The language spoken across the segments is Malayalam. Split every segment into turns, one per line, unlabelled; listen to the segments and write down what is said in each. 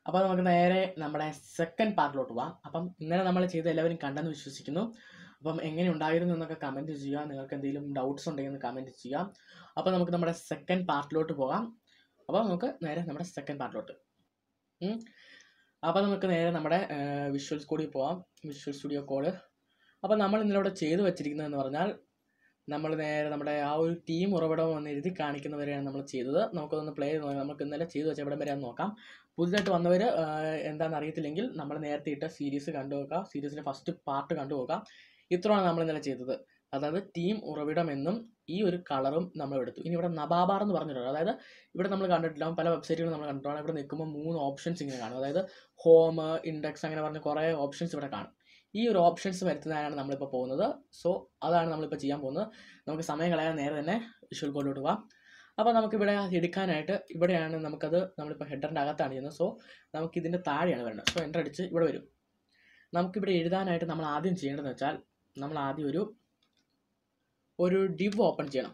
അപ്പോൾ നമുക്ക് നേരെ നമ്മുടെ സെക്കൻഡ് പാർട്ടിലോട്ട് പോവാം അപ്പം ഇന്നലെ നമ്മൾ ചെയ്ത എല്ലാവരും കണ്ടെന്ന് വിശ്വസിക്കുന്നു അപ്പം എങ്ങനെ ഉണ്ടായിരുന്നു എന്നൊക്കെ കമൻറ്റ് ചെയ്യുക നിങ്ങൾക്ക് എന്തെങ്കിലും ഡൗട്ട്സ് ഉണ്ടെങ്കിൽ കമൻറ്റ് ചെയ്യുക അപ്പോൾ നമുക്ക് നമ്മുടെ സെക്കൻഡ് പാർട്ടിലോട്ട് പോകാം അപ്പോൾ നമുക്ക് നേരെ നമ്മുടെ സെക്കൻഡ് പാർട്ടിലോട്ട് അപ്പോൾ നമുക്ക് നേരെ നമ്മുടെ വിഷ്വൽ സ്റ്റുഡിയോ പോവാം വിഷ്വൽ സ്റ്റുഡിയോ കോഡ് അപ്പോൾ നമ്മൾ ഇന്നിവിടെ ചെയ്തു വെച്ചിരിക്കുന്നതെന്ന് പറഞ്ഞാൽ നമ്മൾ നേരെ നമ്മുടെ ആ ഒരു ടീം ഉറവിടം എന്ന് എഴുതി കാണിക്കുന്നവരെയാണ് നമ്മൾ ചെയ്തത് നമുക്കതൊന്ന് പ്ലേ ചെയ്ത് നോക്കാം നമുക്ക് ഇന്നലെ ചെയ്തു വെച്ച എവിടെ വരെ നോക്കാം പുതുതായിട്ട് വന്നവർ എന്താണെന്ന് അറിയത്തില്ലെങ്കിൽ നമ്മൾ നേരത്തെ ഇട്ട സീരീസ് കണ്ടു നോക്കാം സീരീസിൻ്റെ ഫസ്റ്റ് പാർട്ട് കണ്ടു നോക്കാം ഇത്രയാണ് നമ്മൾ ഇന്നലെ ചെയ്തത് അതായത് ടീം ഉറവിടം എന്നും ഈ ഒരു കളറും നമ്മൾ എടുത്തു ഇനി ഇവിടെ നബാബാർ എന്ന് പറഞ്ഞിട്ടുണ്ട് അതായത് ഇവിടെ നമ്മൾ കണ്ടിട്ടില്ല പല വെബ്സൈറ്റുകളും നമ്മൾ കണ്ടിട്ടുണ്ട് ഇവിടെ നിൽക്കുമ്പോൾ മൂന്ന് ഓപ്ഷൻസ് ഇങ്ങനെ കാണും അതായത് ഹോം ഇൻഡെക്സ് അങ്ങനെ പറഞ്ഞ കുറേ ഓപ്ഷൻസ് ഇവിടെ കാണും ഈ ഒരു ഓപ്ഷൻസ് വരുത്തുന്നതിനാണ് നമ്മളിപ്പോൾ പോകുന്നത് സോ അതാണ് നമ്മളിപ്പോൾ ചെയ്യാൻ പോകുന്നത് നമുക്ക് സമയം കളയാൻ നേരെ തന്നെ വിഷ്വൽ കോഡിലോട്ട് പോകാം അപ്പോൾ നമുക്കിവിടെ എടുക്കാനായിട്ട് ഇവിടെയാണ് നമുക്കത് നമ്മളിപ്പോൾ ഹെഡറിൻ്റെ അകത്താണ് ചെയ്യുന്നത് സോ നമുക്ക് ഇതിൻ്റെ താഴെയാണ് വരുന്നത് സോ എൻ്റർ അടിച്ച് ഇവിടെ വരും നമുക്കിവിടെ എഴുതാനായിട്ട് നമ്മൾ ആദ്യം ചെയ്യേണ്ടതെന്ന് വെച്ചാൽ നമ്മൾ ആദ്യം ഒരു ഒരു ഡിവ് ഓപ്പൺ ചെയ്യണം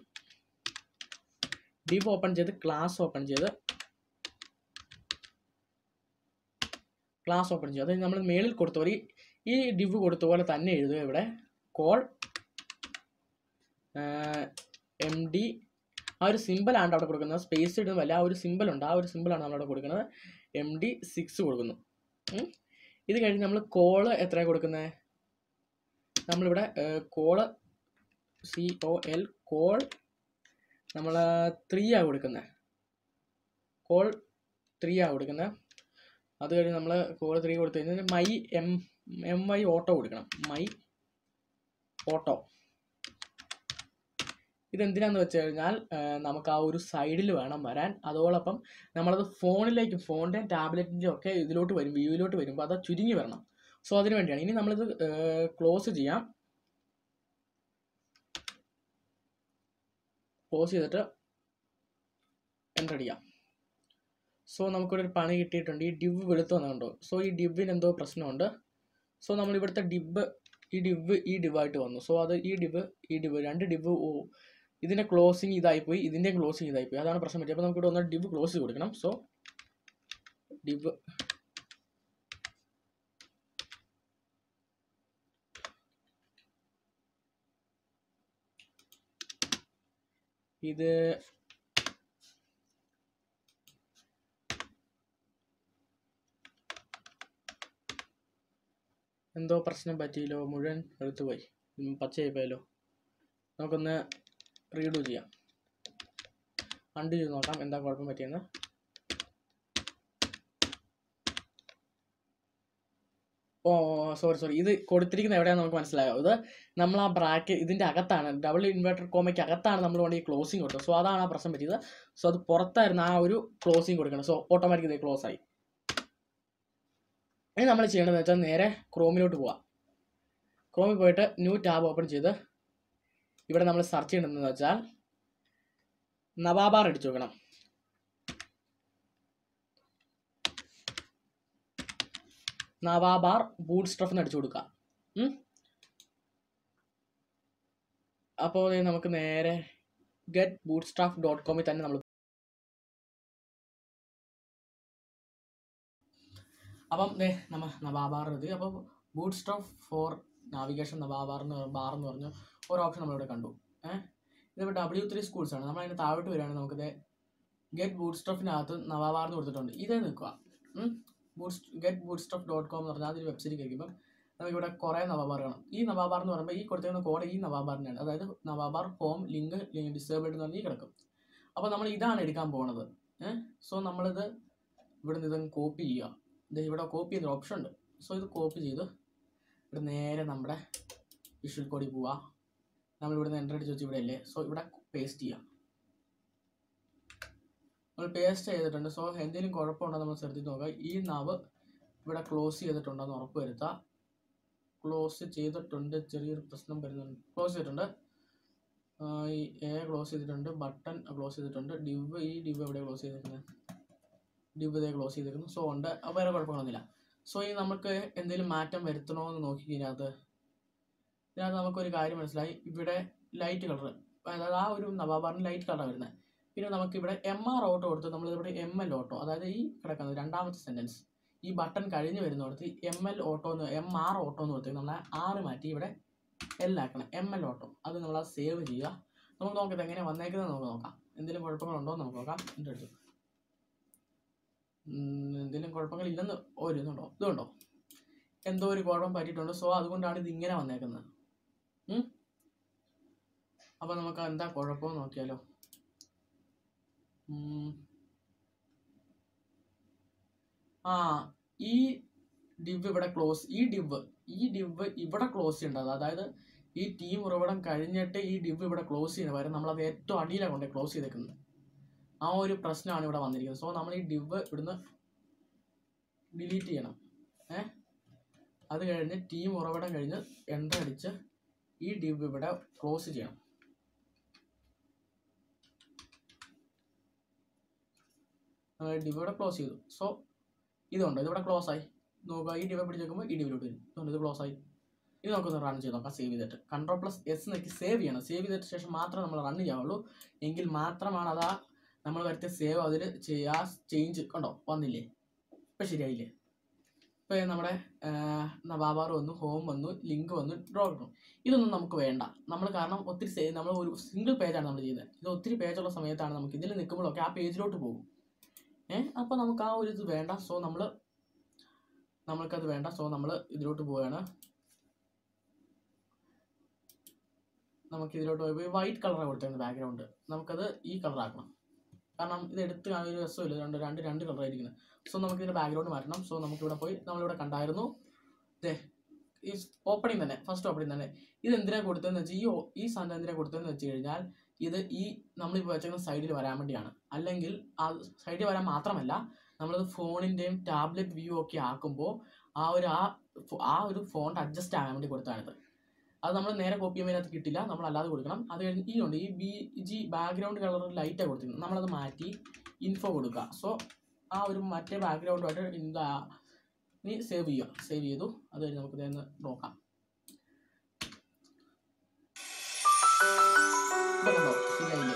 ഡിവ് ഓപ്പൺ ചെയ്ത് ക്ലാസ് ഓപ്പൺ ചെയ്ത് ക്ലാസ് ഓപ്പൺ ചെയ്യുക അതായത് നമ്മൾ മേളിൽ കൊടുത്ത പോലെ ഈ ഡിവ് കൊടുത്ത പോലെ തന്നെ എഴുതുക ഇവിടെ കോൾ എം ഡി ആ ഒരു സിമ്പിളാണ് അവിടെ കൊടുക്കുന്നത് സ്പേസ് ഇടുന്നതല്ല ആ ഒരു സിമ്പിൾ ഉണ്ട് ആ ഒരു സിമ്പിളാണ് നമ്മളവിടെ കൊടുക്കുന്നത് എം ഡി സിക്സ് കൊടുക്കുന്നു ഇത് കഴിഞ്ഞ് നമ്മൾ കോള് എത്രയാണ് കൊടുക്കുന്നത് നമ്മളിവിടെ col C O L col നമ്മൾ ത്രീ ആണ് കൊടുക്കുന്നത് കോൾ ത്രീ ആണ് കൊടുക്കുന്നത് അത് കഴിഞ്ഞ് നമ്മൾ കോൾ ത്രീ കൊടുത്തു കഴിഞ്ഞാൽ my M M Y auto കൊടുക്കണം മൈ ഓട്ടോ ഇതെന്തിനാന്ന് വെച്ച് കഴിഞ്ഞാൽ നമുക്ക് ആ ഒരു സൈഡിൽ വേണം വരാൻ അതോടൊപ്പം നമ്മളത് ഫോണിലേക്കും ഫോണിൻ്റെയും ടാബ്ലറ്റിൻ്റെയും ഒക്കെ ഇതിലോട്ട് വരും വ്യൂവിലോട്ട് വരുമ്പോൾ അത് ചുരുങ്ങി വരണം സോ അതിന് വേണ്ടിയാണ് ഇനി നമ്മളിത് ക്ലോസ് ചെയ്യാം ക്ലോസ് ചെയ്തിട്ട് എൻ്റർ അടിക്കാം സോ നമുക്കിവിടെ ഒരു പണി കിട്ടിയിട്ടുണ്ട് ഈ ഡിവ് വെളുത്ത് വന്നുണ്ടോ സോ ഈ ഡിവിന് എന്തോ പ്രശ്നമുണ്ട് സോ നമ്മൾ ഇവിടുത്തെ ഡിബ് ഈ ഡിവ് ഈ ഡിവായിട്ട് വന്നു സോ അത് ഈ ഡിവ് ഈ ഡിവ് രണ്ട് ഡിവ് ഓ ഇതിൻ്റെ ക്ലോസിങ് ഇതായിപ്പോയി ഇതിൻ്റെ ക്ലോസിങ് ഇതായിപ്പോയി അതാണ് പ്രശ്നം പറ്റിയത് അപ്പോൾ നമുക്കിവിടെ ഒന്ന് ഡിവ് ക്ലോസ് ചെയ്ത് കൊടുക്കണം സോ ഡിവ് ഇത് എന്തോ പ്രശ്നം പറ്റിയല്ലോ മുഴുവൻ എടുത്തു പോയി പച്ചയായി പോയല്ലോ നമുക്കൊന്ന് റീഡു ചെയ്യാം അണ്ട് ചെയ്ത് നോക്കാം എന്താ കുഴപ്പം പറ്റിയെന്ന് ഓ സോറി സോറി ഇത് കൊടുത്തിരിക്കുന്നത് എവിടെയാണെന്ന് നമുക്ക് മനസ്സിലായോ ഇത് നമ്മൾ ആ ബ്രാക്ക് ഇതിൻ്റെ അകത്താണ് ഡബിൾ ഇൻവെർട്ടർ കോമയ്ക്ക് അകത്താണ് നമ്മൾ കൊണ്ട് ഈ ക്ലോസിങ് കൊടുത്തത് സോ അതാണ് ആ പ്രശ്നം പറ്റിയത് സോ അത് പുറത്തായിരുന്നു ആ ഒരു ക്ലോസിങ് കൊടുക്കണം സോ ഓട്ടോമാറ്റിക് ഇത് ക്ലോസ് ആയി ഇനി നമ്മൾ ചെയ്യേണ്ടതെന്ന് വെച്ചാൽ നേരെ ക്രോമിലോട്ട് പോവാം ക്രോമിൽ പോയിട്ട് ന്യൂ ടാബ് ഓപ്പൺ ചെയ്ത് ഇവിടെ നമ്മൾ സെർച്ച് ചെയ്യേണ്ടതെന്ന് വെച്ചാൽ നവാബാർ അടിച്ചു നോക്കണം നവാബാർ ബൂട്ട് സ്റ്റഫ് അടിച്ചു കൊടുക്കുക അപ്പോൾ നമുക്ക് നേരെ ഗെറ്റ് ബൂട്ട് സ്റ്റാഫ് ഡോട്ട് കോമിൽ തന്നെ നമ്മൾ അപ്പം ദേ നമ്മ നവാബാർ ഇത് അപ്പോൾ bootstrap for navigation navbar എന്ന് ബാർ എന്ന് പറഞ്ഞ ഒരു ഓപ്ഷൻ നമ്മളിവിടെ കണ്ടു ഏഹ് ഇതിപ്പോൾ ഡബ്ല്യു ത്രീ സ്കൂൾസ് ആണ് നമ്മൾ അതിന് താഴോട്ട് വരികയാണെങ്കിൽ നമുക്കിത് ഗെറ്റ് ബൂട്ട് സ്റ്റഫിനകത്ത് നവാബാർ എന്ന് കൊടുത്തിട്ടുണ്ട് ഇതേ നിൽക്കുക boot get bootstrap dot com എന്ന് പറഞ്ഞാൽ അതൊരു വെബ്സൈറ്റ് കഴിക്കുമ്പോൾ നമുക്കിവിടെ കുറേ നവാബാർ കാണും ഈ നവാബാർ എന്ന് പറയുമ്പോൾ ഈ കൊടുത്തിരിക്കുന്ന കോഡ് ഈ നവാബാറിനാണ് അതായത് നവാബാർ ഹോം ലിങ്ക് ഡിസേബിൾഡ് എന്ന് പറഞ്ഞ് ഈ കിടക്കും അപ്പോൾ നമ്മൾ ഇതാണ് എടുക്കാൻ പോകുന്നത് ഏഹ് സോ നമ്മളിത് ഇവിടെ നിന്ന് ഇതങ്ങ് കോപ്പി ചെയ്യുക ഇത് ഇവിടെ കോപ്പി ചെയ്യുന്ന ഓപ്ഷൻ ഉണ്ട് സോ ഇത് കോപ്പി ചെയ്ത് ഇവിടെ നേരെ നമ്മുടെ വിഷ്വൽ കോഡിൽ പോവുക നമ്മൾ ഇവിടെ നിന്ന് എൻ്റർ അടിച്ച് വെച്ച് ഇവിടെ അല്ലേ സോ ഇവിടെ പേസ്റ്റ് ചെയ്യാം നമ്മൾ പേസ്റ്റ് ചെയ്തിട്ടുണ്ട് സോ എന്തെങ്കിലും കുഴപ്പമുണ്ടോ നമ്മൾ ശ്രദ്ധിച്ച് നോക്കുക ഈ നാവ് ഇവിടെ ക്ലോസ് ചെയ്തിട്ടുണ്ടെന്ന് ഉറപ്പ് വരുത്തുക ക്ലോസ് ചെയ്തിട്ടുണ്ട് ചെറിയൊരു പ്രശ്നം വരുന്നുണ്ട് ക്ലോസ് ചെയ്തിട്ടുണ്ട് ഈ എ ക്ലോസ് ചെയ്തിട്ടുണ്ട് ബട്ടൺ ക്ലോസ് ചെയ്തിട്ടുണ്ട് ഡിവ് ഈ ഡിവ് എവിടെ ക്ലോസ് ചെയ്തിരിക്കുന്നത് ഡിവ് ഇതേ ക്ലോസ് ചെയ്തിരിക്കുന്നു സോ ഉണ്ട് അപ്പോൾ വേറെ കുഴപ്പമൊന്നുമില്ല സോ ഈ നമുക്ക് എന്തെങ്കിലും മാറ്റം വരുത്തണോ എന്ന് നോക്കി ഇതിനകത്ത് ഇതിനകത്ത് നമുക്കൊരു കാര്യം മനസ്സിലായി ഇവിടെ ലൈറ്റ് കളർ അതായത് ആ ഒരു നവാബാറിന് ലൈറ്റ് കളറാണ് വരുന്നത് പിന്നെ നമുക്കിവിടെ എം ആർ ഓട്ടോ കൊടുത്ത് നമ്മൾ ഇവിടെ എം എൽ ഓട്ടോ അതായത് ഈ കിടക്കുന്നത് രണ്ടാമത്തെ സെൻറ്റൻസ് ഈ ബട്ടൺ കഴിഞ്ഞ് വരുന്നിടത്ത് എം എൽ ഓട്ടോ എന്ന് എം ആർ ഓട്ടോ എന്ന് കൊടുത്തേക്ക് നമ്മളെ ആറ് മാറ്റി ഇവിടെ എൽ ആക്കണം എം എൽ ഓട്ടോ അത് നമ്മൾ ആ സേവ് ചെയ്യുക നമുക്ക് നോക്കട്ടെ എങ്ങനെ വന്നേക്കുന്നത് നമുക്ക് നോക്കാം എന്തെങ്കിലും കുഴപ്പങ്ങളുണ്ടോ എന്ന് നമുക്ക് നോക്കാം എൻ്റെ അടുത്ത് ഉം, എന്തെങ്കിലും കുഴപ്പങ്ങളില്ലെന്ന് ഓ ഇരുന്നുണ്ടോ ഇതുണ്ടോ എന്തോ ഒരു കുഴപ്പം പറ്റിയിട്ടുണ്ട് സോ അതുകൊണ്ടാണ് ഇത് ഇങ്ങനെ വന്നേക്കുന്നത് ഉം. അപ്പൊ നമുക്ക് എന്താ കുഴപ്പം നോക്കിയാലോ ഉം. ആ ഈ ഡിവ് ഇവിടെ ക്ലോസ് ഈ ഡിവ് ഈ ഡിവ് ഇവിടെ ക്ലോസ് ചെയ്യേണ്ടത് അതായത് ഈ ടീം ഉറവിടം കഴിഞ്ഞിട്ട് ഈ ഡിവ് ഇവിടെ ക്ലോസ് ചെയ്യുന്ന പകരം നമ്മളത് ഏറ്റവും അടിയിലാണ് കൊണ്ട് ക്ലോസ് ചെയ്തേക്കുന്നത് ആ ഒരു പ്രശ്നമാണ് ഇവിടെ വന്നിരിക്കുന്നത് സോ നമ്മൾ ഈ ഡിവ് ഇവിടുന്ന് ഡിലീറ്റ് ചെയ്യണം ഏ അത് കഴിഞ്ഞ് ടീം ഉറവിടം കഴിഞ്ഞ് എൻ്റർ അടിച്ച് ഈ ഡിവ് ഇവിടെ ക്ലോസ് ചെയ്യണം ഡിവ് ഇവിടെ ക്ലോസ് ചെയ്തു സോ ഇതുണ്ട് ഇതിവിടെ ക്ലോസ് ആയി നോക്കുക ഈ ഡിവ് പിടിച്ച് നോക്കുമ്പോൾ ഈ ഡിവിലോട്ട് വരും ഇതുണ്ട് ഇത് ക്ലോസ് ആയി ഇത് നമുക്കൊന്ന് റൺ ചെയ്ത് നോക്കാം സേവ് ചെയ്തിട്ട് കൺട്രോൾ പ്ലസ് എസ് നോക്കി സേവ് ചെയ്യണം സേവ് ചെയ്തിട്ട് ശേഷം മാത്രമേ നമ്മൾ റൺ ചെയ്യാവുള്ളൂ എങ്കിൽ മാത്രമാണ് അതാ നമ്മൾ വരുത്തിയ സേവ് അതിൽ ചെയ്യാ ചേഞ്ച് കണ്ടോ വന്നില്ലേ ഇപ്പം ശരിയായില്ലേ ഇപ്പം നമ്മുടെ നവാബാർ വന്നു ഹോം വന്നു ലിങ്ക് വന്നു ഡ്രോ കിട്ടും ഇതൊന്നും നമുക്ക് വേണ്ട നമ്മൾ കാരണം ഒത്തിരി സേ നമ്മൾ ഒരു സിംഗിൾ പേജാണ് നമ്മൾ ചെയ്യുന്നത് ഇത് ഒത്തിരി പേജുള്ള സമയത്താണ് നമുക്ക് ഇതിൽ നിൽക്കുമ്പോഴൊക്കെ ആ പേജിലോട്ട് പോകും ഏഹ് അപ്പോൾ നമുക്ക് ആ ഒരു ഇത് വേണ്ട സോ നമ്മൾ നമ്മൾക്കത് വേണ്ട സോ നമ്മൾ ഇതിലോട്ട് പോവുകയാണ് നമുക്ക് ഇതിലോട്ട് പോയി വൈറ്റ് കളറാണ് കൊടുത്തിരുന്നത് ബാക്ക്ഗ്രൗണ്ട് നമുക്കത് ഈ കളർ ആക്കണം കാരണം ഇത് എടുത്ത് കാണാൻ ഒരു രസമില്ല രണ്ട് രണ്ട് രണ്ട് കളർ ആയിരിക്കുന്നത് സോ നമുക്ക് ഇതിൻ്റെ ബാക്ക്ഗ്രൗണ്ട് മാറ്റണം സോ നമുക്കിവിടെ പോയി നമ്മളിവിടെ കണ്ടായിരുന്നു ദേ ഈ ഓപ്പണിംഗ് തന്നെ ഫസ്റ്റ് ഓപ്പണിംഗ് തന്നെ ഇത് എന്തിനാണ് കൊടുത്തതെന്ന് വെച്ചാൽ ഈ ഓ- ഈ സാധനം എന്തിനാണ് കൊടുത്തതെന്ന് വെച്ച് കഴിഞ്ഞാൽ ഇത് ഈ നമ്മളിപ്പോൾ വെച്ചേക്കുന്ന സൈഡിൽ വരാൻ വേണ്ടിയാണ് അല്ലെങ്കിൽ ആ സൈഡിൽ വരാൻ മാത്രമല്ല നമ്മളത് ഫോണിൻ്റെയും ടാബ്ലറ്റ് വ്യൂ ഒക്കെ ആക്കുമ്പോൾ ആ ഒരു ആ ഫോ- ആ ഒരു ഫോണ്ട് അഡ്ജസ്റ്റ് ആകാൻ വേണ്ടി കൊടുത്താണിത് അത് നമ്മൾ നേരെ കോപ്പി ചെയ്യുമ്പോൾ അതിനകത്ത് കിട്ടില്ല നമ്മൾ അല്ലാതെ കൊടുക്കണം അത് കഴിഞ്ഞ് ഈ ഉണ്ട് ഈ ബി ജി ബാക്ക്ഗ്രൗണ്ട് കളർ ലൈറ്റാണ് കൊടുത്തിരുന്നത് നമ്മളത് മാറ്റി ഇൻഫോ കൊടുക്കുക സോ ആ ഒരു മറ്റേ ബാക്ക്ഗ്രൗണ്ടുമായിട്ട് എന്താ നീ സേവ് ചെയ്യുക സേവ് ചെയ്തു അത് കഴിഞ്ഞ് നമുക്ക് ഇതൊന്ന് നോക്കാം ഇപ്പൊ കണ്ടോ ശരിയായില്ലേ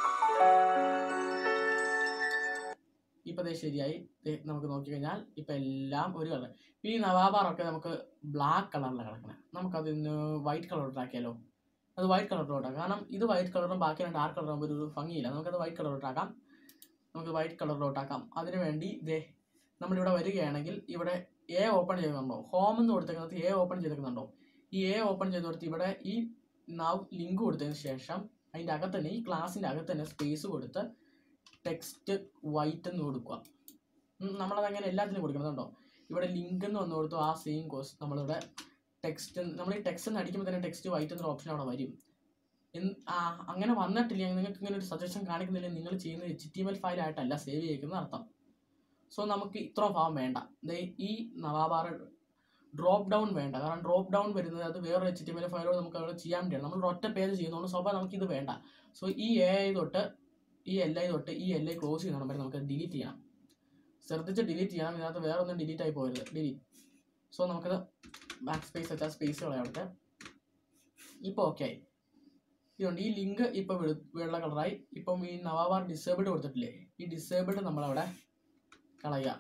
ഇപ്പൊ ദേ ശരിയായി ദേ നമുക്ക് നോക്കിക്കഴിഞ്ഞാൽ ഇപ്പൊ എല്ലാം ഒരു കളർ ഈ നവാബാറൊക്കെ നമുക്ക് ബ്ലാക്ക് കളറിലാണ് കിടക്കുന്നത് നമുക്കത് ഇന്ന് വൈറ്റ് കളറിലാക്കിയാലോ അത് വൈറ്റ് കളറിലോട്ടാക്കാം കാരണം ഇത് വൈറ്റ് കളറും ബാക്കി രണ്ട് ഡാർക്ക് കളറും ഒരു ഭംഗിയില്ല നമുക്കത് വൈറ്റ് കളറിലോട്ടാക്കാം നമുക്ക് വൈറ്റ് കളറിലോട്ടാക്കാം അതിനു വേണ്ടി ദേ നമ്മളിവിടെ വരികയാണെങ്കിൽ ഇവിടെ എ ഓപ്പൺ ചെയ്യുന്നുണ്ടോ ഹോം എന്ന് കൊടുത്തേക്കുന്നത് എ ഓപ്പൺ ചെയ്തേക്കുന്നുണ്ടോ ഈ എ ഓപ്പൺ ചെയ്ത് കൊടുത്ത് ഇവിടെ ഈ നവ് ലിങ്ക് കൊടുത്തതിന് ശേഷം അതിൻ്റെ അകത്ത് തന്നെ ഈ ക്ലാസ്സിൻ്റെ അകത്ത് തന്നെ സ്പേസ് കൊടുത്ത് ടെക്സ്റ്റ് വൈറ്റ് എന്ന് കൊടുക്കുക ഉം, നമ്മളത് അങ്ങനെ എല്ലാത്തിനും കൊടുക്കണതുണ്ടോ ഇവിടെ ലിങ്ക് എന്ന് വന്ന് കൊടുത്തു ആ സെയിം കോഴ്സ് നമ്മളിവിടെ ടെക്സ്റ്റ് നമ്മൾ ഈ ടെക്സ്റ്റ് എന്ന് അടിക്കുമ്പോൾ തന്നെ ടെക്സ്റ്റ് വൈറ്റ് എന്നൊരു ഓപ്ഷൻ അവിടെ വരും എന്ന് ആ, അങ്ങനെ വന്നിട്ടില്ല നിങ്ങൾക്ക് ഇങ്ങനെ ഒരു സജഷൻ കാണിക്കുന്നില്ല നിങ്ങൾ ചെയ്യുന്നത് എച്ച് ടി എം എൽ ഫയലായിട്ടല്ല സേവ് ചെയ്യിക്കുന്നത് അർത്ഥം സോ നമുക്ക് ഇത്ര ഭാഗം വേണ്ട ദേ ഈ നവാബാർ ഡ്രോപ്പ് ഡൗൺ വേണ്ട കാരണം ഡ്രോപ്പ് ഡൗൺ വരുന്നത് അത് വേറെ എച്ച് ടി എം എൽ ഫയലോട് നമുക്ക് അവിടെ ചെയ്യാൻ വേണ്ടിയാണ് നമ്മൾ ഒറ്റ പേജ് ചെയ്യുന്നതുകൊണ്ട് സ്വാഭാവികം നമുക്ക് ഇത് വേണ്ട സോ ഈ എ ഐ തൊട്ട് ഈ എൽ ഐ തൊട്ട് ഈ എൽ ഐ ക്ലോസ് ചെയ്യുന്ന വരെ നമുക്ക് ഡിലീറ്റ് ചെയ്യണം ശ്രദ്ധിച്ച് ഡിലീറ്റ് ചെയ്യണം ഇതിനകത്ത് വേറെ ഒന്നും ഡിലീറ്റ് ആയി പോകരുത് ഡിലീറ്റ് സോ നമുക്കത് ബാക്ക് സ്പേസ് വെച്ചാൽ സ്പേസ് കളയാം അവിടുത്തെ ഇപ്പോൾ ഓക്കെ ആയി ഇതുകൊണ്ട് ഈ ലിങ്ക് ഇപ്പോൾ വെളു വെള്ള കളറായി ഇപ്പം ഈ നവാബാർ ഡിസേബിൾഡ് കൊടുത്തിട്ടില്ലേ ഈ ഡിസേബിൾഡ് നമ്മളവിടെ കളയുക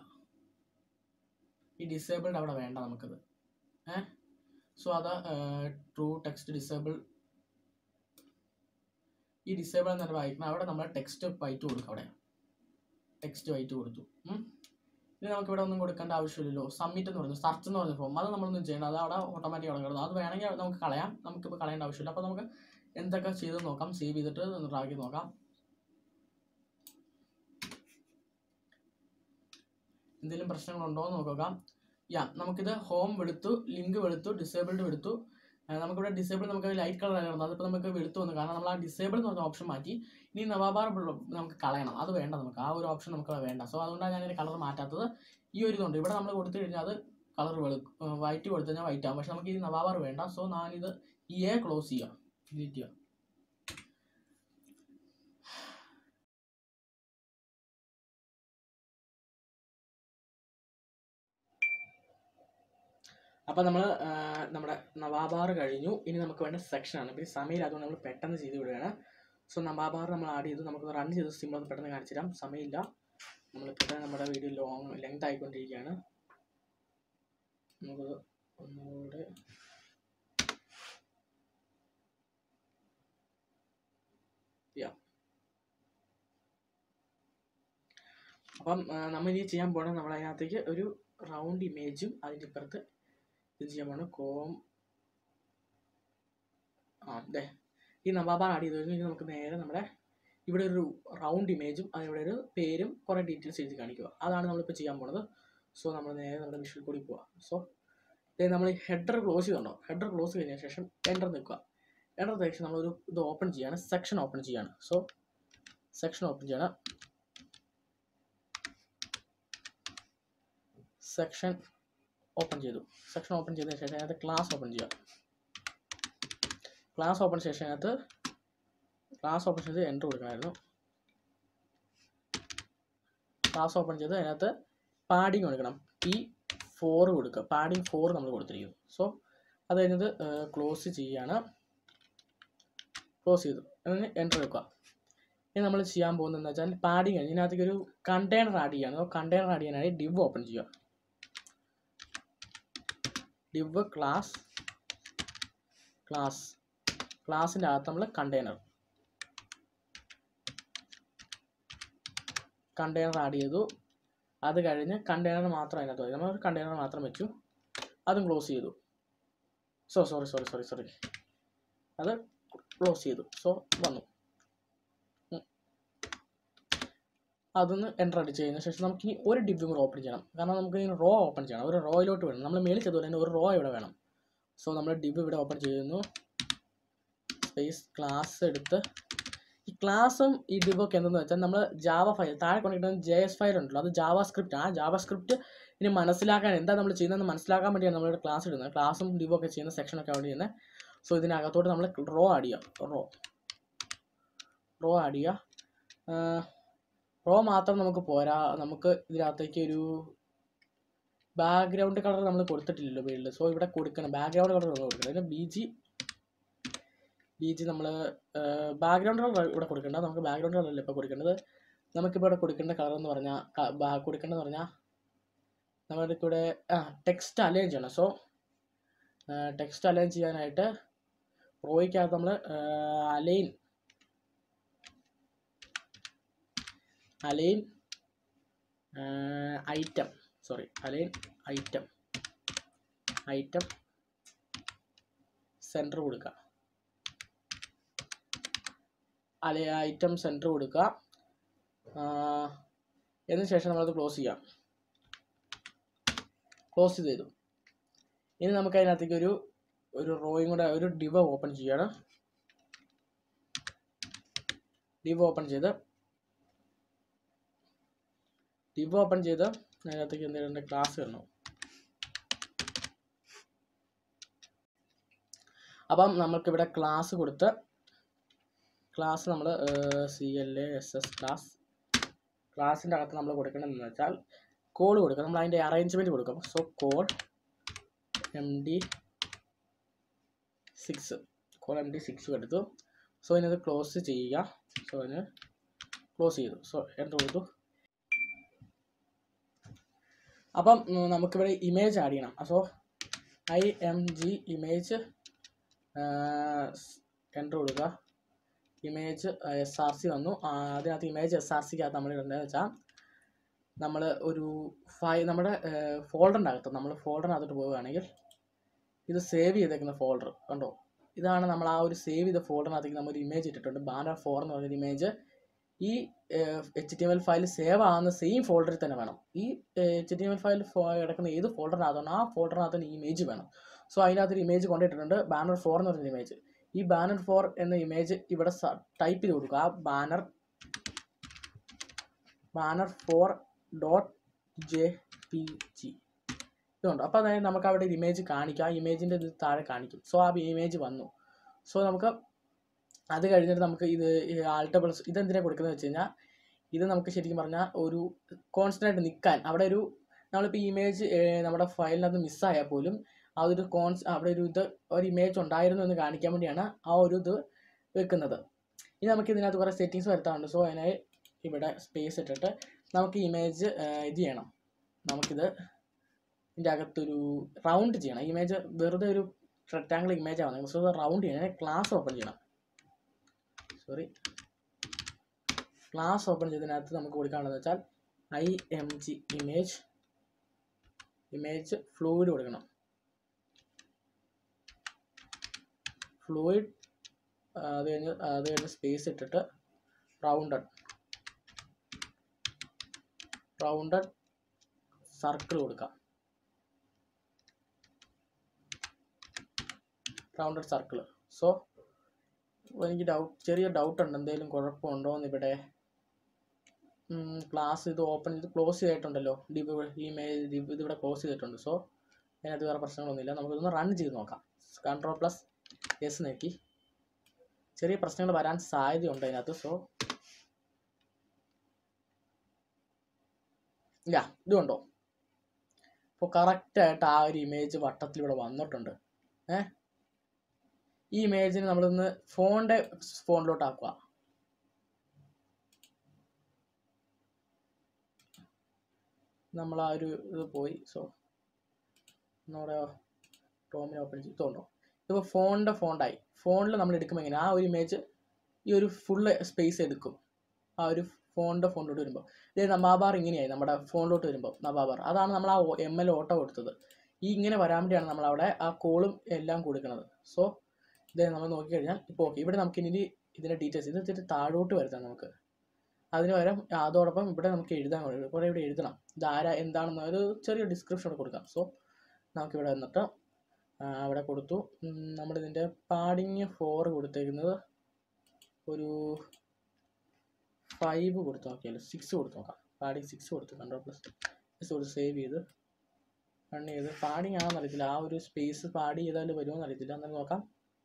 ഈ ഡിസേബിൾഡ് അവിടെ വേണ്ട നമുക്കത് ഏ സോ അത് ട്രൂ ടെക്സ്റ്റ് ഡിസേബിൾ ഈ ഡിസേബിൾ എന്നൊരു വായിക്കണം അവിടെ നമ്മൾ ടെക്സ്റ്റ് വൈറ്റ് കൊടുക്കും അവിടെ ടെക്സ്റ്റ് വൈറ്റ് കൊടുത്തു ഉം. ഇനി നമുക്ക് ഇവിടെ ഒന്നും കൊടുക്കേണ്ട ആവശ്യമില്ലല്ലോ സബ്മിറ്റ് എന്ന് പറഞ്ഞു സെർച്ച് എന്ന് പറഞ്ഞ ഫോം അത് നമ്മളൊന്നും ചെയ്യണ്ട അത് അവിടെ ഓട്ടോമാറ്റിക് അവിടെ കിടന്നു അത് വേണമെങ്കിൽ നമുക്ക് കളയാം നമുക്കിപ്പോൾ കളയേണ്ട ആവശ്യമില്ല അപ്പോൾ നമുക്ക് എന്തൊക്കെ ചെയ്ത് നോക്കാം സേവ് ചെയ്തിട്ട് ഒന്ന് ട്രാക്ക് ചെയ്ത് നോക്കാം എന്തെങ്കിലും പ്രശ്നങ്ങളുണ്ടോ എന്ന് നോക്കാം യാ നമുക്കിത് ഹോം വെളുത്തു ലിങ്ക് വെളുത്തു ഡിസേബിൾഡ് വെളുത്തു ആ, നമുക്കിവിടെ ഡിസേബിൾ നമുക്ക് ലൈറ്റ് കളർ ആയിരുന്നു അതിപ്പോൾ നമുക്ക് വെളുത്തു വന്നു കാരണം നമ്മൾ ആ ഡിസേബിൾ എന്ന് പറഞ്ഞ ഓപ്ഷൻ മാറ്റി ഇനി നവാബാർ ബുള്ള- നമുക്ക് കളയണം അത് വേണ്ട നമുക്ക് ആ ഒരു ഓപ്ഷൻ നമുക്ക് വേണ്ട സോ അതുകൊണ്ടാണ് ഞാൻ കളർ മാറ്റാത്തത് ഈ ഒരു ഇതുണ്ട് ഇവിടെ നമ്മൾ കൊടുത്തു കഴിഞ്ഞാൽ അത് കളർ വെളുക്കും വൈറ്റ് കൊടുത്തു കഴിഞ്ഞാൽ വൈറ്റ് ആവും പക്ഷെ നമുക്ക് ഈ നവാബാർ വേണ്ട സോ ഞാനിത് ഈ എ ക്ലോസ് ചെയ്യാം ഡിലീറ്റ് ചെയ്യാം അപ്പോൾ നമ്മൾ നമ്മുടെ നവാബാർ കഴിഞ്ഞു ഇനി നമുക്ക് വേണ്ട സെക്ഷനാണ് ഇപ്പോൾ ഈ സമയം അതുകൊണ്ട് നമ്മൾ പെട്ടെന്ന് ചെയ്ത് വിടുകയാണ് സോ നവാബാർ നമ്മൾ ആഡ് ചെയ്തു നമുക്ക് റൺ ചെയ്ത് സിമ്പിൾ ഒന്ന് പെട്ടെന്ന് കാണിച്ചു തരാം സമയമില്ല നമ്മളിപ്പോൾ നമ്മുടെ വീഡിയോ ലോങ് ലെങ്ത് ആയിക്കൊണ്ടിരിക്കുകയാണ് നമുക്കത് ഒന്നുകൂടെ ചെയ്യാം അപ്പം ആ, നമ്മൾ ഇനി ചെയ്യാൻ പോകണം നമ്മൾ അതിനകത്തേക്ക് ഒരു റൗണ്ട് ഇമേജും അതിൻ്റെ ഇപ്പുറത്ത് ഇത് ചെയ്യാൻ പോകണം കോം ആ അതെ ഈ നവാബാർ ആഡ് ചെയ്ത് കഴിഞ്ഞാൽ നമുക്ക് നേരെ നമ്മുടെ ഇവിടെ ഒരു റൗണ്ട് ഇമേജും അതിവിടെ ഒരു പേരും കുറേ ഡീറ്റെയിൽസ് എഴുതി കാണിക്കുക അതാണ് നമ്മളിപ്പോൾ ചെയ്യാൻ പോണത് സോ നമ്മൾ നേരെ നമ്മുടെ വിഷ്വൽ കൂടി പോവാം സോ നമ്മൾ ഹെഡർ ക്ലോസ് ചെയ്തുണ്ടോ ഹെഡർ ക്ലോസ് കഴിഞ്ഞ ശേഷം എൻ്റർ നിൽക്കുക എൻ്റർ ശേഷം നമ്മളൊരു ഇത് ഓപ്പൺ ചെയ്യാണ് സെക്ഷൻ ഓപ്പൺ ചെയ്യാണ് സോ സെക്ഷൻ ഓപ്പൺ ചെയ്യണം സെക്ഷൻ ഓപ്പൺ ചെയ്തു സെക്ഷൻ ഓപ്പൺ ചെയ്തതിന് ശേഷം അതിനകത്ത് ക്ലാസ് ഓപ്പൺ ചെയ്യുക ക്ലാസ് ഓപ്പൺ ശേഷം അതിനകത്ത് ക്ലാസ് ഓപ്പൺ ചെയ്ത് എൻ്റർ കൊടുക്കണമായിരുന്നു ക്ലാസ് ഓപ്പൺ ചെയ്ത് അതിനകത്ത് പാഡിങ് കൊടുക്കണം പി ഫോർ കൊടുക്കുക പാഡിങ് ഫോർ നമ്മൾ കൊടുത്തിരിക്കുന്നു സോ അത് കഴിഞ്ഞത് ക്ലോസ് ചെയ്യാണ് ക്ലോസ് ചെയ്തു അതിന് എൻ്റർ എടുക്കുക ഇനി നമ്മൾ ചെയ്യാൻ പോകുന്നതെന്ന് വെച്ചാൽ പാഡിങ് കഴിഞ്ഞ് ഇതിനകത്തേക്ക് ഒരു കണ്ടെയ്നർ ആഡ് ചെയ്യാണ് കണ്ടെയ്നർ ആഡ് ചെയ്യാനായി ഡിവ് ഓപ്പൺ ചെയ്യുക ഡിവ് ക്ലാസ് ക്ലാസ് ക്ലാസ്സിൻ്റെ അകത്ത് നമ്മൾ കണ്ടെയ്നർ കണ്ടെയ്നർ ആഡ് ചെയ്തു അത് കഴിഞ്ഞ് കണ്ടെയ്നർ മാത്രം അതിനകത്ത് മതി നമ്മൾ കണ്ടെയ്നർ മാത്രം വെച്ചു അതും ക്ലോസ് ചെയ്തു so sorry sorry sorry sorry അത് ക്ലോസ് ചെയ്തു സോ വന്നു ഉം. അതൊന്ന് എൻ്റർ അടിച്ച് കഴിഞ്ഞ ശേഷം നമുക്ക് ഇനി ഒരു ഡിബും കൂടെ ഓപ്പൺ ചെയ്യണം കാരണം നമുക്ക് ഇനി റോ ഓപ്പൺ ചെയ്യണം ഒരു റോയിലോട്ട് വേണം നമ്മൾ മേളിൽ ചെയ്തതുപോലെ തന്നെ ഒരു റോ ഇവിടെ വേണം സോ നമ്മൾ ഡിബ് ഇവിടെ ഓപ്പൺ ചെയ്യുന്നു സ്പേസ് ക്ലാസ് എടുത്ത് ഈ ക്ലാസ്സും ഈ ഡിബൊക്കെ എന്തെന്ന് വെച്ചാൽ നമ്മൾ ജാവ ഫയൽ താഴെ കൊണ്ടിരിക്കുന്ന ജെ എസ് ഫയൽ ഉണ്ടല്ലോ അത് ജാവ സ്ക്രിപ്റ്റ് ആ ജാവ സ്ക്രിപ്റ്റ് ഇനി മനസ്സിലാക്കാൻ എന്താ നമ്മൾ ചെയ്യുന്നതെന്ന് മനസ്സിലാക്കാൻ വേണ്ടിയാണ് നമ്മളിവിടെ ക്ലാസ് ഇടുന്നത് ക്ലാസ്സും ഡിബൊക്കെ ചെയ്യുന്ന സെക്ഷനൊക്കെ അവിടെ ചെയ്യുന്നത് സോ ഇതിനകത്തോട്ട് നമ്മൾ റോ ആഡ് ചെയ്യുക റോ റോ ആഡ് ചെയ്യുക റോ മാത്രം നമുക്ക് പോരാ നമുക്ക് ഇതിനകത്തേക്ക് ഒരു ബാക്ക്ഗ്രൗണ്ട് കളർ നമ്മൾ കൊടുത്തിട്ടില്ലല്ലോ വീട്ടിൽ സോ ഇവിടെ കൊടുക്കണം ബാക്ക്ഗ്രൗണ്ട് കളർ നമ്മൾ കൊടുക്കണം അതിന് ബി ജി ബി ജി നമ്മൾ ബാക്ക്ഗ്രൗണ്ട് കളർ ഇവിടെ കൊടുക്കേണ്ട നമുക്ക് ബാക്ക്ഗ്രൗണ്ട് കളറല്ല ഇപ്പോൾ കൊടുക്കേണ്ടത് നമുക്കിപ്പോൾ ഇവിടെ കൊടുക്കേണ്ട കളർ എന്ന് പറഞ്ഞാൽ കൊടുക്കേണ്ടതെന്ന് പറഞ്ഞാൽ നമ്മൾക്ക് ഇവിടെ ആ ടെക്സ്റ്റ് അലൈൻ ചെയ്യണം സോ ടെക്സ്റ്റ് അലൈൻ ചെയ്യാനായിട്ട് റോയ്ക്കകത്ത് നമ്മൾ align align item sorry align item item centre കൊടുക്കുക അല്ലെ ഐറ്റം സെൻറ്റർ കൊടുക്കുക ആ, എന്നതിന് ശേഷം നമ്മളത് ക്ലോസ് ചെയ്യാം ക്ലോസ് ചെയ്തു ഇനി നമുക്ക് അതിനകത്തേക്ക് ഒരു ഒരു റോയും കൂടെ ഒരു ഡിവ ഓപ്പൺ ചെയ്യണം ഡിവ് ഓപ്പൺ ചെയ്ത് ഡിവ് ഓപ്പൺ ചെയ്ത് അതിനകത്തേക്ക് എന്തെങ്കിലും ക്ലാസ് വരണം അപ്പം നമുക്കിവിടെ ക്ലാസ് കൊടുത്ത് ക്ലാസ് നമ്മൾ C L A S S class ക്ലാസ്സിൻ്റെ അകത്ത് നമ്മൾ കൊടുക്കേണ്ടതെന്ന് വെച്ചാൽ കോഡ് കൊടുക്കുക നമ്മൾ അതിൻ്റെ അറേഞ്ച്മെൻറ്റ് കൊടുക്കും so code M D six code M D six എടുത്തു സോ ഇതിനത് ക്ലോസ് ചെയ്യുക സോ അതിന് ക്ലോസ് ചെയ്തു സോ എൻ്റർ കൊടുത്തു അപ്പം ഉം, നമുക്കിവിടെ ഇമേജ് ആഡ് ചെയ്യണം so I M G image enter കൊടുക്കുക ഇമേജ് എസ് ആർ സി വന്നു ആ, അതിനകത്ത് ഇമേജ് എസ് ആർ സിക്കകത്ത് നമ്മൾ ഇടേണ്ടതെന്ന് വെച്ചാൽ നമ്മൾ ഒരു ഫൈ നമ്മുടെ ഫോൾഡറിൻ്റെ അകത്ത് നമ്മൾ ഫോൾഡറിനകത്തോട്ട് പോവുകയാണെങ്കിൽ ഇത് സേവ് ചെയ്തേക്കുന്ന ഫോൾഡർ കണ്ടോ ഇതാണ് നമ്മൾ ആ ഒരു സേവ് ചെയ്ത ഫോൾഡറിനകത്തേക്ക് നമ്മൾ ഒരു ഇമേജ് ഇട്ടിട്ടുണ്ട് ബാനർ ഫോർ എന്ന് പറഞ്ഞൊരു ഇമേജ് ഈ H T M L file save ആവുന്ന സെയിം ഫോൾഡറിൽ തന്നെ വേണം ഈ H T M L file കിടക്കുന്ന ഏത് ഫോൾഡറിനകത്താണ് ആ ഫോൾഡറിനകത്ത് ഈ ഇമേജ് വേണം സോ അതിനകത്തൊരു ഇമേജ് കൊണ്ടിട്ടിട്ടുണ്ട് ബാനർ ഫോർ എന്ന് പറഞ്ഞൊരു ഇമേജ് ഈ ബാനർ ഫോർ എന്ന ഇമേജ് ഇവിടെ ടൈപ്പ് ചെയ്ത് കൊടുക്കുക ആ banner banner four dot J P G ഇതുണ്ട് അപ്പോൾ അതായത് നമുക്ക് അവിടെ ഒരു ഇമേജ് കാണിക്കാം ആ ഇമേജിൻ്റെ ഇത് താഴെ കാണിക്കും സോ ആ ഇമേജ് വന്നു സോ നമുക്ക് അത് കഴിഞ്ഞിട്ട് നമുക്ക് ഇത് ആൾട്ടബിൾസ് ഇതെന്തിനാണ് കൊടുക്കുന്നത് വെച്ച് കഴിഞ്ഞാൽ ഇത് നമുക്ക് ശരിക്കും പറഞ്ഞാൽ ഒരു കോൺസ്റ്റൻ്റ് നിൽക്കാൻ അവിടെ ഒരു നമ്മളിപ്പോൾ ഇമേജ് നമ്മുടെ ഫയലിനകത്ത് മിസ്സായാൽ പോലും ആ ഒരു കോൺസ് അവിടെ ഒരു ഇത് ഒരു ഇമേജ് ഉണ്ടായിരുന്നു എന്ന് കാണിക്കാൻ വേണ്ടിയാണ് ആ ഒരു ഇത് വെക്കുന്നത് ഇനി നമുക്ക് ഇതിനകത്ത് കുറേ സെറ്റിങ്സ് വരുത്താറുണ്ട് സോ അതിനായി ഇവിടെ സ്പേസ് ഇട്ടിട്ട് നമുക്ക് ഇമേജ് ഇത് ചെയ്യണം നമുക്കിത് ഇതിൻ്റെ അകത്തൊരു റൗണ്ട് ചെയ്യണം ഇമേജ് വെറുതെ ഒരു റെക്റ്റാങ്കിൾ ഇമേജ് ആണ് സോ റൗണ്ട് ചെയ്യണം ക്ലാസ് ഓപ്പൺ ചെയ്യണം സോറി ക്ലാസ് ഓപ്പൺ ചെയ്തതിനകത്ത് നമുക്ക് കൊടുക്കാനുള്ളത് വെച്ചാൽ I M G image image fluid കൊടുക്കണം ഫ്ലൂയിഡ് അത് കഴിഞ്ഞ് അത് കഴിഞ്ഞ് സ്പേസ് ഇട്ടിട്ട് റൗണ്ടഡ് റൗണ്ടഡ് സർക്കിൾ കൊടുക്കാം റൗണ്ടഡ് സർക്കിൾ സോ എനിക്ക് ഡൗട്ട് ചെറിയ ഡൗട്ട് ഉണ്ട് എന്തെങ്കിലും കുഴപ്പമുണ്ടോ എന്ന് ഇവിടെ ക്ലാസ് ഇത് ഓപ്പൺ ചെയ്ത് ക്ലോസ് ചെയ്തിട്ടുണ്ടല്ലോ ഡിബ് ഇമെയിൽ ഡിബ് ഇതിവിടെ ക്ലോസ് ചെയ്തിട്ടുണ്ട് സോ അതിനകത്ത് വേറെ പ്രശ്നങ്ങളൊന്നുമില്ല നമുക്കിതൊന്ന് റൺ ചെയ്ത് നോക്കാം കൺട്രോൾ പ്ലസ് എസ് നോക്കി ചെറിയ പ്രശ്നങ്ങൾ വരാൻ സാധ്യതയുണ്ട് അതിനകത്ത് സോ ഇല്ല ഇത് കണ്ടോ ഇപ്പോൾ കറക്റ്റായിട്ട് ആ ഒരു ഇമേജ് വട്ടത്തിൽ ഇവിടെ വന്നിട്ടുണ്ട് ഏ ഈ ഇമേജിന് നമ്മളിന്ന് ഫോണിൻ്റെ ഫോണിലോട്ട് ആക്കുക നമ്മൾ ആ ഒരു ഇത് പോയി സോ നമ്മുടെ ടോമിനെ ഓപ്പൺ ചെയ്ത് തോന്നോ ഇപ്പോൾ ഫോണിൻ്റെ ഫോണ്ടായി ഫോണിൽ നമ്മൾ എടുക്കുമ്പോൾ എങ്ങനെ ആ ഒരു ഇമേജ് ഈ ഒരു ഫുള്ള് സ്പേസ് എടുക്കും ആ ഒരു ഫോണിൻ്റെ ഫോണിലോട്ട് വരുമ്പോൾ ഇതേ നവാബാർ ഇങ്ങനെയായി നമ്മുടെ ഫോണിലോട്ട് വരുമ്പോൾ നവാബാർ അതാണ് നമ്മൾ ആ എം എൽ ഓട്ടോ കൊടുത്തത് ഈ ഇങ്ങനെ വരാൻ വേണ്ടിയാണ് നമ്മൾ അവിടെ ആ കോളും എല്ലാം കൊടുക്കുന്നത് സോ ഇത് നമ്മൾ നോക്കിക്കഴിഞ്ഞാൽ ഇപ്പോൾ ഓക്കെ ഇവിടെ നമുക്ക് ഇനി ഇതിൻ്റെ ഡീറ്റെയിൽസ് ഇത് ഇത്തിരി താഴോട്ട് വരുത്താം നമുക്ക് അതിന് പകരം അതോടൊപ്പം ഇവിടെ നമുക്ക് എഴുതാൻ കഴിയും കുറേ ഇവിടെ എഴുതണം ഇത് ആരാ എന്താണെന്ന് ഒരു ചെറിയ ഡിസ്ക്രിപ്ഷൻ കൊടുക്കാം സോ നമുക്കിവിടെ വന്നിട്ട് ആ, അവിടെ കൊടുത്തു ഉം, നമ്മളിതിൻ്റെ പാഡിങ് ഫോർ കൊടുത്തേക്കുന്നത് ഒരു ഫൈവ് കൊടുത്ത് നോക്കിയാലോ സിക്സ് കൊടുത്ത് നോക്കാം പാഡിങ് സിക്സ് കൊടുത്ത് കൺട്രോൾ പ്ലസ് സിക്സ് കൊടുത്ത് സേവ് ചെയ്ത് റൺ ചെയ്ത് പാഡിങ് ആണെന്ന് അറിയത്തില്ല ആ ഒരു സ്പേസ് പാടി ചെയ്താൽ വരുമോ എന്ന് അറിയത്തില്ല എന്നാലും നോക്കാം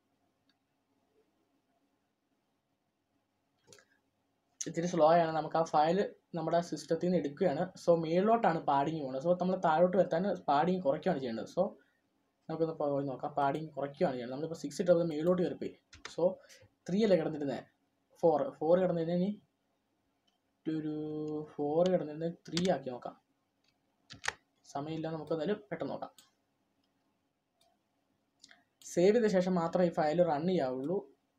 ഇത്തിരി സ്ലോ ആണ് നമുക്ക് ആ ഫയൽ നമ്മുടെ സിസ്റ്റത്തിൽ നിന്ന് എടുക്കുകയാണ് സോ മേളിലോട്ടാണ് പാഡിങ് പോകുന്നത് സോ നമ്മൾ താഴോട്ട് വരുത്താൻ പാഡിങ് കുറയ്ക്കുകയാണ് ചെയ്യേണ്ടത് സോ നമുക്കൊന്ന് പോയി നോക്കാം പാഡിങ് കുറയ്ക്കുകയാണ് ചെയ്യുന്നത് നമ്മളിപ്പോൾ സിക്സ് ഇട്ടത് മേളിലോട്ട് കയറിപ്പോയി സോ ത്രീ അല്ലേ കിടന്നിരുന്നത് ഫോർ ഫോർ കിടന്നിരുന്ന ഇനി ഒരു ഫോർ കിടന്നിരുന്ന ത്രീ ആക്കി നോക്കാം സമയമില്ല നമുക്ക് എന്തായാലും പെട്ടെന്ന് നോക്കാം സേവ് ചെയ്ത ശേഷം മാത്രമേ ഈ ഫയൽ റൺ ചെയ്യാവുള്ളൂ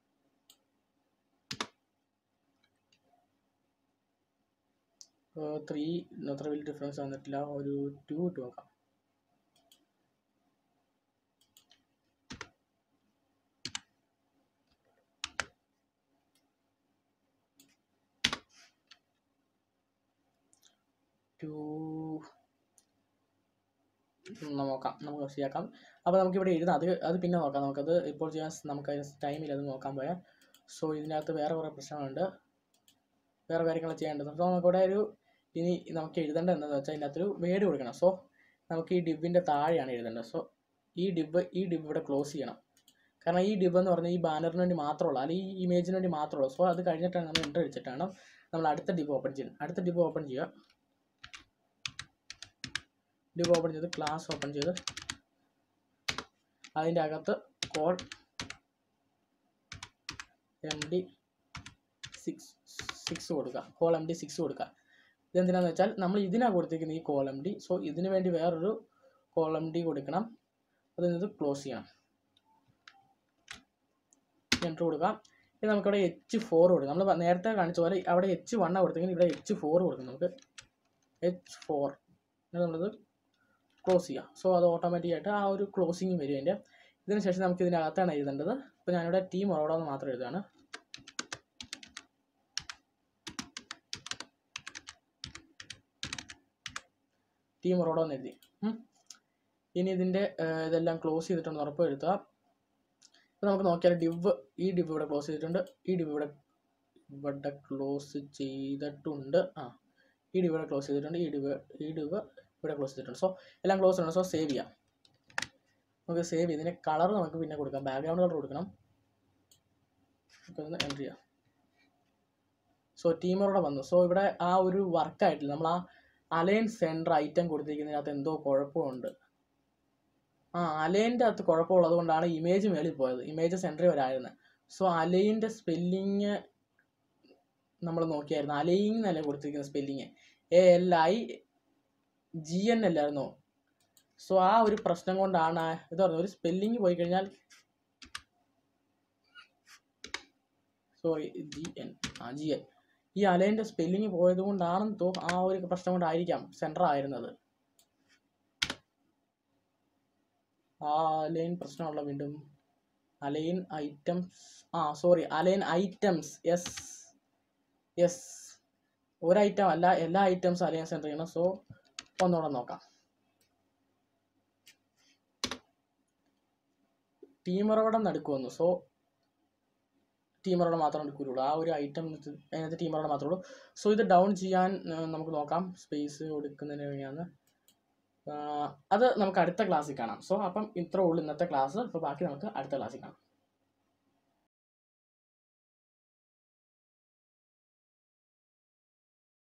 ത്രീ അത്ര വലിയ ഡിഫറൻസ് വന്നിട്ടില്ല ഒരു ടു ഇട്ട് നോക്കാം ടു നോക്കാം നമുക്ക് ശരിയാക്കാം അപ്പോൾ നമുക്കിവിടെ എഴുതാം അത് അത് പിന്നെ നോക്കാം നമുക്കത് ഇപ്പോൾ ചെയ്യാൻ സ് നമുക്ക് അതിന് ടൈമില്ല അത് നോക്കാൻ പോയാൽ സോ ഇതിനകത്ത് വേറെ കുറേ പ്രശ്നങ്ങളുണ്ട് വേറെ കാര്യങ്ങൾ ചെയ്യേണ്ടത് സോ നമുക്കിവിടെ ഒരു ഇനി നമുക്ക് എഴുതേണ്ടത് എന്താണെന്ന് വെച്ചാൽ ഇതിനകത്തൊരു വേഡ് കൊടുക്കണം സോ നമുക്ക് ഈ ഡിബിൻ്റെ താഴെയാണ് എഴുതേണ്ടത് സോ ഈ ഡിബ് ഈ ഡിബ് ഇവിടെ ക്ലോസ് ചെയ്യണം കാരണം ഈ ഡിബ് എന്ന് പറഞ്ഞാൽ ഈ ബാനറിന് വേണ്ടി മാത്രമുള്ള അല്ലെങ്കിൽ ഈ ഇമേജിന് വേണ്ടി മാത്രമുള്ളൂ സോ അത് കഴിഞ്ഞിട്ടാണ് നമ്മൾ എൻ്റർ അടിച്ചിട്ടാണ് നമ്മൾ അടുത്ത ഡിബ് ഓപ്പൺ ചെയ്യുന്നത് അടുത്ത ഡിബ് ഓപ്പൺ ചെയ്യുക ഡിബ് ഓപ്പൺ ചെയ്ത് ക്ലാസ് ഓപ്പൺ ചെയ്ത് അതിൻ്റെ അകത്ത് col M D six six കൊടുക്കുക കോൾ എം ഡി സിക്സ് കൊടുക്കുക ഇതെന്തിനാന്ന് വെച്ചാൽ നമ്മൾ ഇതിനാണ് കൊടുത്തിരിക്കുന്നത് ഈ കോൾ എം ഡി സോ ഇതിന് വേണ്ടി വേറൊരു കോൾ എം ഡി കൊടുക്കണം അതിനത് ക്ലോസ് ചെയ്യണം എൻ്റർ കൊടുക്കാം ഇനി നമുക്കിവിടെ എച്ച് ഫോർ കൊടുക്കാം നമ്മൾ നേരത്തെ കാണിച്ച പോലെ അവിടെ എച്ച് വണ്ണാണ് കൊടുത്തെങ്കിൽ ഇവിടെ എച്ച് ഫോർ കൊടുക്കും നമുക്ക് എച്ച് ഫോർ നമ്മളത് ക്ലോസ് ചെയ്യാം സോ അത് ഓട്ടോമാറ്റിക്കായിട്ട് ആ ഒരു ക്ലോസിങ് വരും അതിൻ്റെ ഇതിന് ശേഷം നമുക്ക് ഇതിനകത്താണ് എഴുതേണ്ടത് ഇപ്പോൾ ഞാനിവിടെ ടീം ഒറോടെന്ന് മാത്രം എഴുതുകയാണ് ടീം ഒറോഡോ എന്ന് എഴുതി ഉം. ഇനി ഇതിൻ്റെ ഇതെല്ലാം ക്ലോസ് ചെയ്തിട്ടുണ്ടെന്ന് ഉറപ്പ് വരുത്തുക ഇപ്പോൾ നമുക്ക് നോക്കിയാൽ ഡിവ് ഈ ഡിവ് ഇവിടെ ക്ലോസ് ചെയ്തിട്ടുണ്ട് ഈ ഡിവ് ഇവിടെ ഇവിടെ ക്ലോസ് ചെയ്തിട്ടുണ്ട് ആ ഈ ഡിവ് ഇവിടെ ക്ലോസ് ചെയ്തിട്ടുണ്ട് ഈ ഡിവ് ഈ ഡിവ് ഇവിടെ ക്ലോസ് ചെയ്തിട്ടുണ്ട് സോ എല്ലാം ക്ലോസ് ആണ് സോ സേവ് ചെയ്യാം നമുക്ക് സേവ് ചെയ്ത് ഇതിന് കളർ നമുക്ക് പിന്നെ കൊടുക്കാം ബാക്ക്ഗ്രൗണ്ട് കളർ കൊടുക്കണം നമുക്കൊന്ന് എൻ്റർ ചെയ്യാം സോ ടീമറോടെ വന്നു സോ ഇവിടെ ആ ഒരു വർക്കായിട്ടില്ല നമ്മൾ ആ അലൈൻ സെൻറ്റർ ഐറ്റം കൊടുത്തിരിക്കുന്നതിനകത്ത് എന്തോ കുഴപ്പമുണ്ട് ആ അലൈൻ്റെ അകത്ത് കുഴപ്പമുള്ളത് കൊണ്ടാണ് ഇമേജ് മേളിൽ പോയത് ഇമേജ് സെൻറ്ററിൽ വരായിരുന്നത് സോ അലൈൻ്റെ സ്പെല്ലിങ് നമ്മൾ നോക്കിയായിരുന്നു അലൈൻ എന്നല്ല കൊടുത്തിരിക്കുന്ന spelling A L I G N അല്ലായിരുന്നോ സോ ആ ഒരു പ്രശ്നം കൊണ്ടാണ് ആ- ഇത് പറഞ്ഞത് ഒരു സ്പെല്ലിങ് പോയി കഴിഞ്ഞാൽ സോറി ജി എൻ ആ ജി എൻ ഈ അലൈൻ്റെ സ്പെല്ലിങ് പോയത് കൊണ്ടാണെന്ന് തോ ആ ഒരു പ്രശ്നം കൊണ്ടായിരിക്കാം സെൻറ്റർ ആയിരുന്നത് ആ അലൈൻ പ്രശ്നമുള്ള വീണ്ടും അലൈൻ ഐറ്റംസ് ആ sorry align items yes yes ഒരു ഐറ്റം അല്ല എല്ലാ ഐറ്റംസ് അലൈൻ സെൻറ്റർ ചെയ്യണം സോ ഒന്നുകൂടെ നോക്കാം ടീം ഉറവിടം നടുക്ക് വന്നു സോ ടീം ഉറവിടം മാത്രം എടുക്കുകയുള്ളൂ ആ ഒരു ഐറ്റം അതിനകത്ത് ടീം ഉറവിടം മാത്രമേ ഉള്ളൂ സോ ഇത് ഡൗൺ ചെയ്യാൻ ആ, നമുക്ക് നോക്കാം സ്പേസ് കൊടുക്കുന്നതിന് വേണ്ടിയാണ് ആ, അത് നമുക്ക് അടുത്ത ക്ലാസ്സിൽ കാണാം സോ അപ്പം ഇത്രേ ഉള്ളൂ ഇന്നത്തെ ക്ലാസ് അപ്പോൾ ബാക്കി നമുക്ക് അടുത്ത ക്ലാസ്സിൽ കാണാം